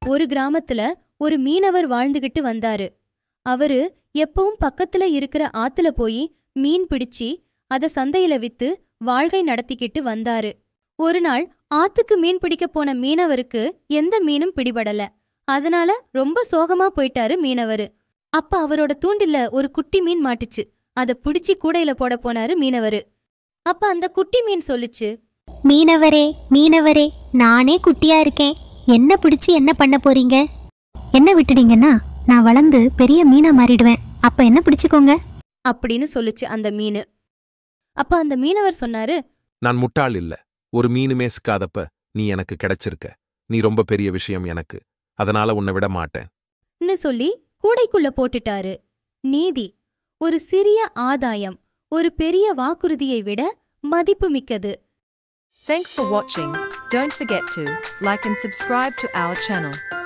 ஒரு கிராமத்துல ஒரு மீனவர் வாழ்ந்துகிட்டு வந்தாரு அவரு எப்பவும் பக்கத்துல இருக்கிற ஆத்துல போய் மீன் பிடிச்சி அத சந்தையில வித்து வாழ்க்கை நடத்திக்கிட்டு வந்தாரு ஒரு நாள் ஆத்துக்கு மீன் பிடிக்க போன மீனவருக்கு எந்த மீனும் பிடிபடல அதனால ரொம்ப சோகமா போயிட்டாரு மீனவரு அப்ப அவரோட தூண்டில்ல ஒரு குட்டி மீன் மாட்டுச்சு அத பிடிச்சி கூடையில போட போனாரு மீனவரு அப்ப அந்த குட்டி மீன் சொல்லுச்சு மீனவரே மீனவரே நானே குட்டியா இருக்கேன் என்ன பிடிச்சி என்ன பண்ண போறீங்க என்ன விட்டுட்டீங்கன்னா நான் வளர்ந்து பெரிய மீனா மாறிடுவேன் அப்ப என்ன பிடிச்சுக்கோங்க அப்படின்னு சொல்லுச்சு அந்த மீனு அப்ப அந்த மீனவர் சொன்னாரு நான் முட்டாள் இல்ல ஒரு மீனுமே சிக்காதப்ப நீ எனக்கு கிடைச்சிருக்க நீ ரொம்ப பெரிய விஷயம் எனக்கு அதனால உன்னை விட மாட்டேன் ன்னு சொல்லி கூடைக்குள்ள போட்டுட்டாரு நீதி ஒரு சிறிய ஆதாயம் ஒரு பெரிய வாக்குறுதியை விட மதிப்புமிக்கது Thanks for watching. Don't forget to like and subscribe to our channel.